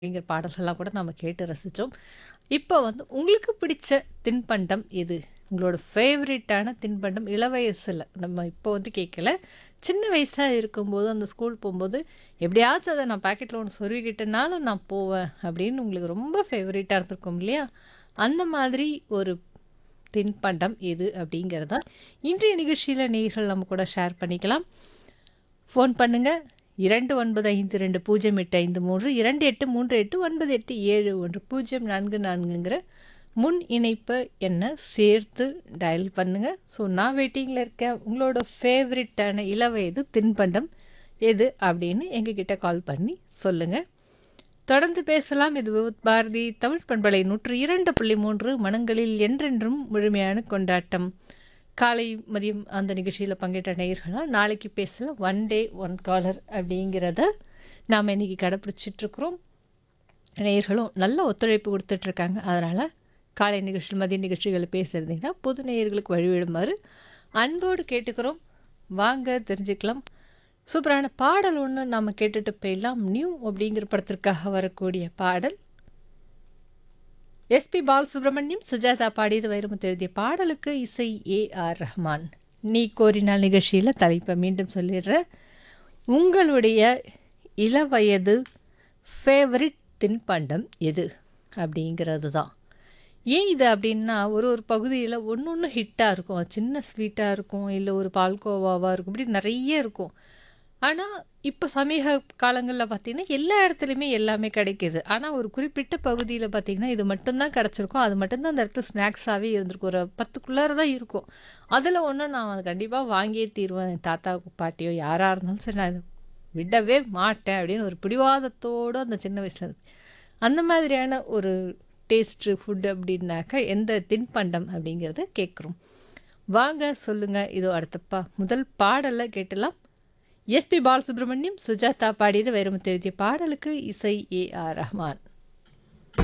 அப்படிங்கிற பாடல்கள்லாம் கூட நம்ம கேட்டு ரசித்தோம் இப்போ வந்து உங்களுக்கு பிடிச்ச தின்பண்டம் எது உங்களோட ஃபேவரட்டான தின்பண்டம் இளவயசில் நம்ம இப்போ வந்து கேட்கல சின்ன வயசாக இருக்கும்போது அந்த ஸ்கூல் போகும்போது எப்படியாச்சும் அதை நான் பாக்கெட்டில் ஒன்று சொருகிட்டனாலும் நான் போவேன் அப்படின்னு உங்களுக்கு ரொம்ப ஃபேவரட்டாக இருந்திருக்கும் இல்லையா அந்த மாதிரி ஒரு தின்பண்டம் எது அப்படிங்கிறத இன்றைய நிகழ்ச்சியில் நீங்கள் நம்ம கூட ஷேர் பண்ணிக்கலாம் ஃபோன் பண்ணுங்கள் இரண்டு ஒன்பது ஐந்து ரெண்டு பூஜ்ஜியம் எட்டு ஐந்து மூன்று இரண்டு எட்டு மூன்று எட்டு ஒன்பது எட்டு ஏழு ஒன்று பூஜ்ஜியம் நான்கு நான்குங்கிற முன் இணைப்பை என்ன சேர்த்து டயல் பண்ணுங்கள் ஸோ நான் வெயிட்டிங்கில் இருக்கேன் உங்களோட ஃபேவரட்டான இளவயது தின்பண்டம் எது அப்படின்னு எங்ககிட்ட கால் பண்ணி சொல்லுங்கள் தொடர்ந்து பேசலாம் இது விவுத் பாரதி தமிழ் பண்பலை நூற்று இரண்டு புள்ளி மூன்று மனங்களில் என்றென்றும் முழுமையான கொண்டாட்டம் காலை மதியம் அந்த நிகழ்ச்சியில் பங்கேற்ற நேயர்களால் நாளைக்கு பேசலாம் ஒன் டே ஒன் காலர் அப்படிங்கிறத நாம் இன்றைக்கி கடைப்பிடிச்சிட்ருக்குறோம் நேயர்களும் நல்ல ஒத்துழைப்பு கொடுத்துட்ருக்காங்க அதனால் காலை நிகழ்ச்சி மதிய நிகழ்ச்சிகளில் பேசுகிறதுங்கன்னா புது நேயர்களுக்கு வழிவிடுமாறு அன்போடு கேட்டுக்கிறோம் வாங்க தெரிஞ்சுக்கலாம் சூப்பரான பாடல் ஒன்று நாம் கேட்டுட்டு போயிடலாம் நியூ அப்படிங்கிற படத்திற்காக வரக்கூடிய பாடல் எஸ்பி பாலசுப்ரமணியம் சுஜாதா பாடியது வைரமுத்து எழுதிய பாடலுக்கு இசை ஏ ஆர் ரஹ்மான் நீ கோரினால் நிகழ்ச்சியில் தலைப்பை மீண்டும் சொல்லிடுறேன் உங்களுடைய இளவயது ஃபேவரிட் தின்பண்டம் எது அப்படிங்கிறது தான் ஏன் இது அப்படின்னா ஒரு ஒரு பகுதியில் ஒன்று ஒன்று ஹிட்டாக இருக்கும் சின்ன ஸ்வீட்டாக இருக்கும் இல்லை ஒரு பால்கோவாவாக இருக்கும் இப்படி நிறைய இருக்கும் ஆனால் இப்போ சமீப காலங்களில் பார்த்திங்கன்னா எல்லா இடத்துலையுமே எல்லாமே கிடைக்கிது ஆனால் ஒரு குறிப்பிட்ட பகுதியில் பார்த்திங்கன்னா இது மட்டும்தான் கிடச்சிருக்கும் அது மட்டும்தான் அந்த இடத்துல ஸ்நாக்ஸாகவே இருந்திருக்கும் ஒரு பத்துக்குள்ளார தான் இருக்கும் அதில் ஒன்று நான் கண்டிப்பாக வாங்கியே தீருவேன் என் தாத்தா பாட்டியோ யாராக இருந்தாலும் சரி நான் விடவே மாட்டேன் அப்படின்னு ஒரு பிடிவாதத்தோடு அந்த சின்ன வயசில் இருக்கு அந்த மாதிரியான ஒரு டேஸ்ட்டு ஃபுட் அப்படின்னாக்கா எந்த தின்பண்டம் அப்படிங்கிறத கேட்குறோம் வாங்க சொல்லுங்கள் இதோ அடுத்தப்பா முதல் பாடலை கேட்டலாம் எஸ்பி பாலசுப்ரமணியம் சுஜாதா பாடியது வைரமுத்து எழுதிய பாடலுக்கு இசை ஏ ஆர் ரஹ்மான்